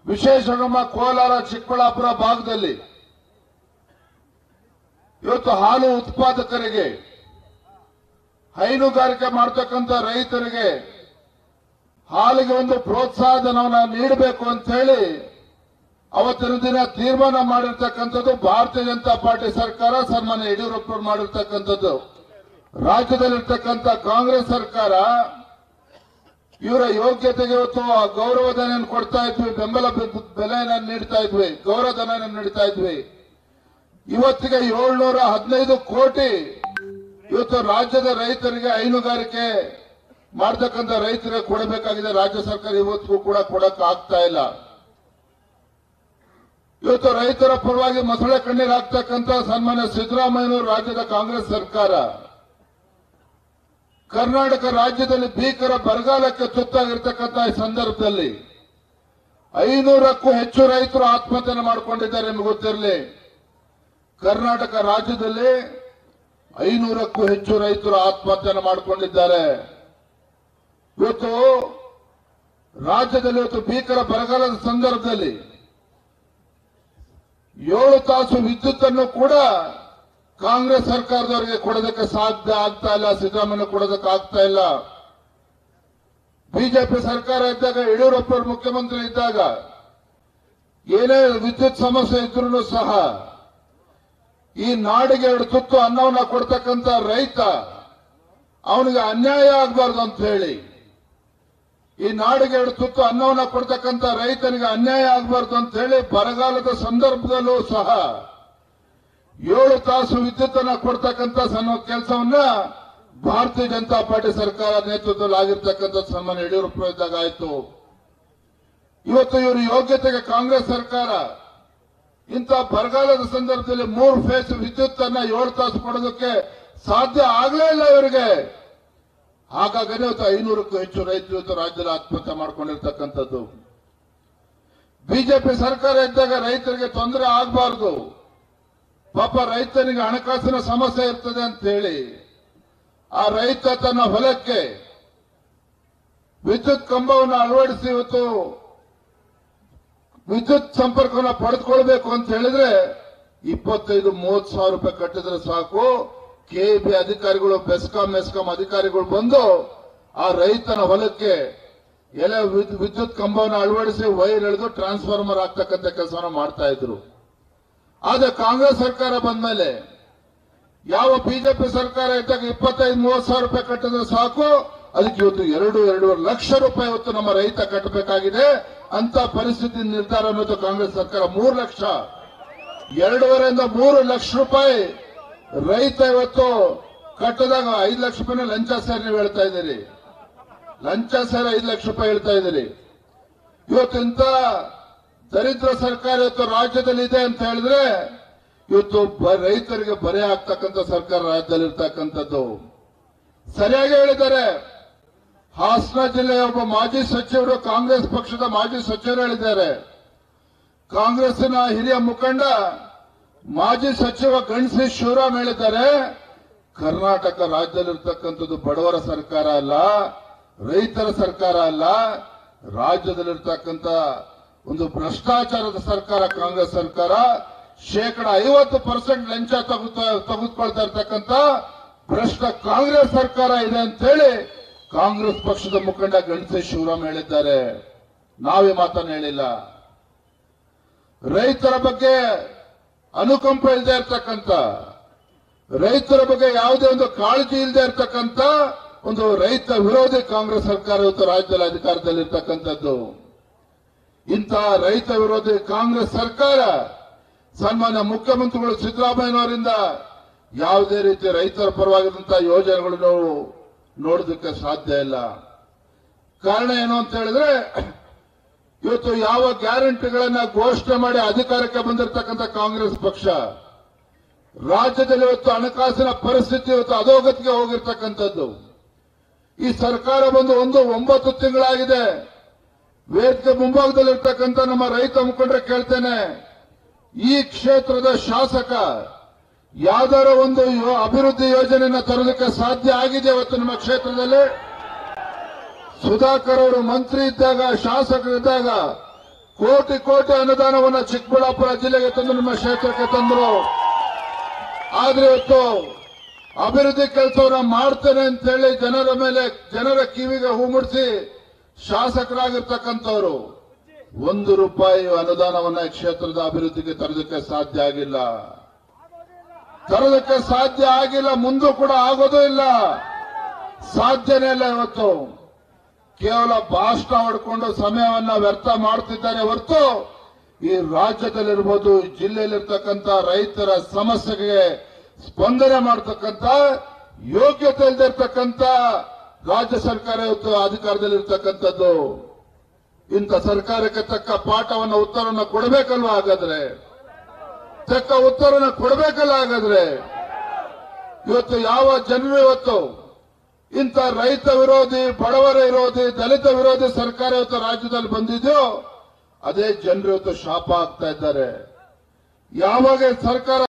ವಿಶೇಷ ನಮ್ಮ ಕೋಲಾರ ಚಿಕ್ಕಬಳ್ಳಾಪುರ ಭಾಗದಲ್ಲಿ ಇವತ್ತು ಹಾಲು ಉತ್ಪಾದಕರಿಗೆ ಹೈನುಗಾರಿಕೆ ಮಾಡ್ತಕ್ಕಂಥ ರೈತರಿಗೆ ಹಾಲಿಗೆ ಒಂದು ಪ್ರೋತ್ಸಾಹಧನವನ್ನ ನೀಡಬೇಕು ಅಂತ ಹೇಳಿ ಅವತ್ತಿನ ದಿನ ತೀರ್ಮಾನ ಮಾಡಿರ್ತಕ್ಕಂಥದ್ದು ಭಾರತೀಯ ಜನತಾ ಪಾರ್ಟಿ ಸರ್ಕಾರ ಸನ್ಮಾನ್ಯ ಯಡಿಯೂರಪ್ಪ ಮಾಡಿರ್ತಕ್ಕಂಥದ್ದು ರಾಜ್ಯದಲ್ಲಿರ್ತಕ್ಕಂಥ ಕಾಂಗ್ರೆಸ್ ಸರ್ಕಾರ ಇವರ ಯೋಗ್ಯತೆಗೆ ಇವತ್ತು ಆ ಗೌರವಧನ ಕೊಡ್ತಾ ಇದ್ವಿ ಬೆಂಬಲ ಬೆ- ಬೆಲೆಯನ್ನ ನೀಡ್ತಾ ಇದ್ವಿ ಗೌರವಧನ ನೀಡ್ತಾ ಇದ್ವಿ ಇವತ್ತಿಗೆ ಏಳ್ನೂರ ಹದಿನೈದು ಕೋಟಿ ಇವತ್ತು ರಾಜ್ಯದ ರೈತರಿಗೆ ಹೈನುಗಾರಿಕೆ ಮಾಡ್ತಕ್ಕಂಥ ರೈತರಿಗೆ ಕೊಡಬೇಕಾಗಿದೆ ರಾಜ್ಯ ಸರ್ಕಾರ ಇವತ್ತಿಗೂ ಕೂಡ ಕೊಡಕ್ ಆಗ್ತಾ ಇಲ್ಲ ಇವತ್ತು ರೈತರ ಪರವಾಗಿ ಮೊಸಳೆ ಕಣ್ಣೀರು ಹಾಕ್ತಕ್ಕಂಥ ಸನ್ಮಾನ್ಯ ಸಿದ್ದರಾಮಯ್ಯನವರು ರಾಜ್ಯದ ಕಾಂಗ್ರೆಸ್ ಸರ್ಕಾರ ಕರ್ನಾಟಕ ರಾಜ್ಯದಲ್ಲಿ ಭೀಕರ ಬರಗಾಲಕ್ಕೆ ತುತ್ತಾಗಿರ್ತಕ್ಕಂಥ ಈ ಸಂದರ್ಭದಲ್ಲಿ ಐನೂರಕ್ಕೂ ಹೆಚ್ಚು ರೈತರು ಆತ್ಮಹತ್ಯೆ ಮಾಡಿಕೊಂಡಿದ್ದಾರೆ ನಿಮಗೆ ಗೊತ್ತಿರಲಿ ಕರ್ನಾಟಕ ರಾಜ್ಯದಲ್ಲಿ ಐನೂರಕ್ಕೂ ಹೆಚ್ಚು ರೈತರು ಆತ್ಮಹತ್ಯೆ ಮಾಡಿಕೊಂಡಿದ್ದಾರೆ ಇವತ್ತು ರಾಜ್ಯದಲ್ಲಿ ಇವತ್ತು ಭೀಕರ ಬರಗಾಲದ ಸಂದರ್ಭದಲ್ಲಿ ಏಳು ತಾಸು ವಿದ್ಯುತ್ ಅನ್ನು ಕೂಡ ಕಾಂಗ್ರೆಸ್ ಸರ್ಕಾರದವರಿಗೆ ಕೊಡೋದಕ್ಕೆ ಸಾಧ್ಯ ಆಗ್ತಾ ಇಲ್ಲ ಸಿದ್ದರಾಮಯ್ಯ ಕೊಡೋದಕ್ಕೆ ಆಗ್ತಾ ಇಲ್ಲ ಬಿಜೆಪಿ ಸರ್ಕಾರ ಇದ್ದಾಗ ಯಡಿಯೂರಪ್ಪ ಅವರು ಮುಖ್ಯಮಂತ್ರಿ ಇದ್ದಾಗ ಏನೇ ವಿದ್ಯುತ್ ಸಮಸ್ಯೆ ಇದ್ರೂ ಸಹ ಈ ನಾಡಿಗೆ ಎರಡು ತುತ್ತು ಅನ್ನವನ್ನ ಕೊಡ್ತಕ್ಕಂಥ ರೈತ ಅವನಿಗೆ ಅನ್ಯಾಯ ಆಗಬಾರ್ದು ಅಂತ ಹೇಳಿ ಈ ನಾಡಿಗೆ ಎರಡು ತುತ್ತು ಅನ್ನವನ್ನ ಕೊಡ್ತಕ್ಕಂಥ ರೈತನಿಗೆ ಅನ್ಯಾಯ ಆಗಬಾರ್ದು ಅಂತ ಹೇಳಿ ಬರಗಾಲದ ಸಂದರ್ಭದಲ್ಲೂ ಸಹ ಏಳು ತಾಸು ವಿದ್ಯುತ್ ಅನ್ನ ಕೊಡ್ತಕ್ಕಂಥ ಸಣ್ಣ ಕೆಲಸವನ್ನ ಭಾರತೀಯ ಜನತಾ ಪಾರ್ಟಿ ಸರ್ಕಾರ ನೇತೃತ್ವದಲ್ಲಿ ಆಗಿರ್ತಕ್ಕಂಥ ಸನ್ಮಾನ್ಯ ಯಡಿಯೂರಪ್ಪ ಇದ್ದಾಗ ಆಯ್ತು ಇವತ್ತು ಇವರು ಯೋಗ್ಯತೆಗೆ ಕಾಂಗ್ರೆಸ್ ಸರ್ಕಾರ ಇಂಥ ಬರಗಾಲದ ಸಂದರ್ಭದಲ್ಲಿ ಮೂರು ಫೇಸ್ ವಿದ್ಯುತ್ ಅನ್ನ ಏಳು ತಾಸು ಕೊಡೋದಕ್ಕೆ ಸಾಧ್ಯ ಆಗಲೇ ಇಲ್ಲ ಇವರಿಗೆ ಹಾಗಾಗಿ ಇವತ್ತು ಐನೂರಕ್ಕೂ ಹೆಚ್ಚು ರೈತರು ಇವತ್ತು ರಾಜ್ಯದಲ್ಲಿ ಆತ್ಮಹತ್ಯೆ ಮಾಡ್ಕೊಂಡಿರ್ತಕ್ಕಂಥದ್ದು ಬಿಜೆಪಿ ಸರ್ಕಾರ ಇದ್ದಾಗ ರೈತರಿಗೆ ತೊಂದರೆ ಆಗಬಾರ್ದು ಪಾಪ ರೈತನಿಗೆ ಹಣಕಾಸಿನ ಸಮಸ್ಯೆ ಇರ್ತದೆ ಅಂತ ಹೇಳಿ ಆ ರೈತ ತನ್ನ ಹೊಲಕ್ಕೆ ವಿದ್ಯುತ್ ಕಂಬವನ್ನು ಅಳವಡಿಸಿ ಇವತ್ತು ವಿದ್ಯುತ್ ಸಂಪರ್ಕವನ್ನು ಪಡೆದುಕೊಳ್ಬೇಕು ಅಂತ ಹೇಳಿದ್ರೆ ಇಪ್ಪತ್ತೈದು ಮೂವತ್ತು ಸಾವಿರ ರೂಪಾಯಿ ಕಟ್ಟಿದ್ರೆ ಸಾಕು ಕೆಬಿ ಅಧಿಕಾರಿಗಳು ಬೆಸ್ಕಾಂ ಮೆಸ್ಕಾಂ ಅಧಿಕಾರಿಗಳು ಬಂದು ಆ ರೈತನ ಹೊಲಕ್ಕೆ ಎಲೆ ವಿದ್- ವಿದ್ಯುತ್ ಕಂಬವನ್ನು ಅಳವಡಿಸಿ ವೈರ್ ಎಳೆದು ಟ್ರಾನ್ಸ್ಫಾರ್ಮರ್ ಆಗ್ತಕ್ಕಂಥ ಕೆಲಸವನ್ನು ಮಾಡ್ತಾ ಇದ್ರು ಆದ್ರೆ ಕಾಂಗ್ರೆಸ್ ಸರ್ಕಾರ ಬಂದ್ಮೇಲೆ ಯಾವ ಬಿಜೆಪಿ ಸರ್ಕಾರ ಇದ್ದಾಗ ಇಪ್ಪತ್ತೈದು ಮೂವತ್ತು ಸಾವಿರ ರೂಪಾಯಿ ಕಟ್ಟಿದ್ರೆ ಸಾಕು ಅದಕ್ಕೆ ಇವತ್ತು ಎರಡು ಎರಡೂವರೆ ಲಕ್ಷ ರೂಪಾಯಿ ಇವತ್ತು ನಮ್ಮ ರೈತ ಕಟ್ಟಬೇಕಾಗಿದೆ ಅಂತ ಪರಿಸ್ಥಿತಿ ನಿರ್ಧಾರ ಅನ್ನೋದು ಕಾಂಗ್ರೆಸ್ ಸರ್ಕಾರ ಮೂರು ಲಕ್ಷ ಎರಡೂವರೆಯಿಂದ ಮೂರು ಲಕ್ಷ ರೂಪಾಯಿ ರೈತ ಇವತ್ತು ಕಟ್ಟದಾಗ ಐದು ಲಕ್ಷ ರೂಪಾಯಿನ ಲಂಚ ಸೇರಿ ನೀವು ಹೇಳ್ತಾ ಇದ್ದೀರಿ ಲಂಚ ಸೇರಿ ಐದು ಲಕ್ಷ ರೂಪಾಯಿ ಹೇಳ್ತಾ ಇದ್ದೀರಿ ಇವತ್ತು ಇಂಥ ದರಿದ್ರ ಸರ್ಕಾರ ಇವತ್ತು ರಾಜ್ಯದಲ್ಲಿ ಇದೆ ಅಂತ ಹೇಳಿದ್ರೆ ಇವತ್ತು ಬ- ರೈತರಿಗೆ ಬರೆ ಆಗ್ತಕ್ಕಂಥ ಸರ್ಕಾರ ರಾಜ್ಯದಲ್ಲಿ ಇರ್ತಕ್ಕಂಥದ್ದು ಸರಿಯಾಗಿ ಹೇಳಿದ್ದಾರೆ ಹಾಸನ ಜಿಲ್ಲೆಯ ಒಬ್ಬ ಮಾಜಿ ಸಚಿವರು ಕಾಂಗ್ರೆಸ್ ಪಕ್ಷದ ಮಾಜಿ ಸಚಿವರು ಹೇಳಿದ್ದಾರೆ ಕಾಂಗ್ರೆಸ್ಸಿನ ಹಿರಿಯ ಮುಖಂಡ ಮಾಜಿ ಸಚಿವ ಗಣಸಿ ಶಿವರಾಮ್ ಹೇಳಿದ್ದಾರೆ ಕರ್ನಾಟಕ ರಾಜ್ಯದಲ್ಲಿರ್ತಕ್ಕಂಥದ್ದು ಬಡವರ ಸರ್ಕಾರ ಅಲ್ಲ ರೈತರ ಸರ್ಕಾರ ಅಲ್ಲ ರಾಜ್ಯದಲ್ಲಿರ್ತಕ್ಕಂಥ ಒಂದು ಭ್ರಷ್ಟಾಚಾರದ ಸರ್ಕಾರ ಕಾಂಗ್ರೆಸ್ ಸರ್ಕಾರ ಶೇಕಡ ಐವತ್ತು ಪರ್ಸೆಂಟ್ ಲಂಚ ತಗುತ್ತಾ- ತೆಗೆದುಕೊಳ್ತಾ ಇರ್ತಕ್ಕಂಥ ಭ್ರಷ್ಟ ಕಾಂಗ್ರೆಸ್ ಸರ್ಕಾರ ಇದೆ ಅಂತ ಹೇಳಿ ಕಾಂಗ್ರೆಸ್ ಪಕ್ಷದ ಮುಖಂಡ ಗಣಸಿ ಶಿವರಾಮ್ ಹೇಳಿದ್ದಾರೆ ನಾವೇ ಮಾತನ್ನು ಹೇಳಿಲ್ಲ ರೈತರ ಬಗ್ಗೆ ಅನುಕಂಪ ಇಲ್ಲದೆ ಇರ್ತಕ್ಕಂಥ ರೈತರ ಬಗ್ಗೆ ಯಾವುದೇ ಒಂದು ಕಾಳಜಿ ಇಲ್ಲದೆ ಇರ್ತಕ್ಕಂಥ ಒಂದು ರೈತ ವಿರೋಧಿ ಕಾಂಗ್ರೆಸ್ ಸರ್ಕಾರ ಇವತ್ತು ರಾಜ್ಯದಲ್ಲಿ ಅಧಿಕಾರದಲ್ಲಿ ಇರ್ತಕ್ಕಂಥದ್ದು ಇಂತಹ ರೈತ ವಿರೋಧಿ ಕಾಂಗ್ರೆಸ್ ಸರ್ಕಾರ ಸನ್ಮಾನ್ಯ ಮುಖ್ಯಮಂತ್ರಿಗಳು ಸಿದ್ದರಾಮಯ್ಯನವರಿಂದ ಯಾವುದೇ ರೀತಿ ರೈತರ ಪರವಾಗಿರುವಂತಹ ಯೋಜನೆಗಳು ನಾವು ನೋಡೋದಕ್ಕೆ ಸಾಧ್ಯ ಇಲ್ಲ ಕಾರಣ ಏನು ಅಂತ ಹೇಳಿದ್ರೆ ಇವತ್ತು ಯಾವ ಗ್ಯಾರಂಟಿಗಳನ್ನ ಘೋಷಣೆ ಮಾಡಿ ಅಧಿಕಾರಕ್ಕೆ ಬಂದಿರತಕ್ಕಂಥ ಕಾಂಗ್ರೆಸ್ ಪಕ್ಷ ರಾಜ್ಯದಲ್ಲಿ ಇವತ್ತು ಹಣಕಾಸಿನ ಪರಿಸ್ಥಿತಿ ಇವತ್ತು ಅಧೋಗತಿಗೆ ಹೋಗಿರ್ತಕ್ಕಂಥದ್ದು ಈ ಸರ್ಕಾರ ಬಂದು ಒಂದು ಒಂಬತ್ತು ತಿಂಗಳಾಗಿದೆ ವೇದಿಕೆ ಮುಂಭಾಗದಲ್ಲಿರ್ತಕ್ಕಂಥ ನಮ್ಮ ರೈತ ಮುಖಂಡರ ಕೇಳ್ತೇನೆ ಈ ಕ್ಷೇತ್ರದ ಶಾಸಕ ಯಾವ್ದಾರ ಒಂದು ಯೋ- ಅಭಿವೃದ್ಧಿ ಯೋಜನೆಯನ್ನ ತರೋದಕ್ಕೆ ಸಾಧ್ಯ ಆಗಿದೆ ಇವತ್ತು ನಿಮ್ಮ ಕ್ಷೇತ್ರದಲ್ಲಿ ಸುಧಾಕರ್ ಅವರು ಮಂತ್ರಿ ಇದ್ದಾಗ ಶಾಸಕರಿದ್ದಾಗ ಕೋಟಿ ಕೋಟಿ ಅನುದಾನವನ್ನ ಚಿಕ್ಕಬಳ್ಳಾಪುರ ಜಿಲ್ಲೆಗೆ ತಂದು ನಿಮ್ಮ ಕ್ಷೇತ್ರಕ್ಕೆ ತಂದರು ಆದ್ರೆ ಇವತ್ತು ಅಭಿವೃದ್ಧಿ ಕೆಲಸವನ್ನ ಮಾಡ್ತೇನೆ ಅಂತ ಹೇಳಿ ಜನರ ಮೇಲೆ ಜನರ ಕಿವಿಗೆ ಹೂ ಮುಡಿಸಿ ಶಾಸಕರಾಗಿರ್ತಕ್ಕಂಥವ್ರು ಒಂದು ರೂಪಾಯಿ ಅನುದಾನವನ್ನ ಈ ಕ್ಷೇತ್ರದ ಅಭಿವೃದ್ಧಿಗೆ ತರೋದಕ್ಕೆ ಸಾಧ್ಯ ಆಗಿಲ್ಲ ತರೋದಕ್ಕೆ ಸಾಧ್ಯ ಆಗಿಲ್ಲ ಮುಂದೂ ಕೂಡ ಆಗೋದೂ ಇಲ್ಲ ಸಾಧ್ಯನೇ ಇಲ್ಲ ಇವತ್ತು ಕೇವಲ ಭಾಷಣ ಹೊಡ್ಕೊಂಡು ಸಮಯವನ್ನ ವ್ಯರ್ಥ ಮಾಡ್ತಿದ್ದಾರೆ ಹೊರತು ಈ ರಾಜ್ಯದಲ್ಲಿರ್ಬೋದು ಈ ಜಿಲ್ಲೆಯಲ್ಲಿರ್ತಕ್ಕಂಥ ರೈತರ ಸಮಸ್ಯೆಗೆ ಸ್ಪಂದನೆ ಮಾಡ್ತಕ್ಕಂಥ ಯೋಗ್ಯತೆ ಇಲ್ದಿರ್ತಕ್ಕಂಥ ರಾಜ್ಯ ಸರ್ಕಾರ ಇವತ್ತು ಅಧಿಕಾರದಲ್ಲಿರ್ತಕ್ಕಂಥದ್ದು ಇಂಥ ಸರ್ಕಾರಕ್ಕೆ ತಕ್ಕ ಪಾಠವನ್ನ ಉತ್ತರವನ್ನ ಕೊಡಬೇಕಲ್ವಾ ಹಾಗಾದ್ರೆ ತಕ್ಕ ಉತ್ತರನ ಕೊಡಬೇಕಲ್ಲ ಹಾಗಾದ್ರೆ ಇವತ್ತು ಯಾವ ಜನರು ಇವತ್ತು ಇಂಥ ರೈತ ವಿರೋಧಿ ಬಡವರ ವಿರೋಧಿ ದಲಿತ ವಿರೋಧಿ ಸರ್ಕಾರ ಇವತ್ತು ರಾಜ್ಯದಲ್ಲಿ ಬಂದಿದೆಯೋ ಅದೇ ಜನರು ಇವತ್ತು ಶಾಪ ಆಗ್ತಾ ಇದ್ದಾರೆ ಯಾವಾಗ ಸರ್ಕಾರ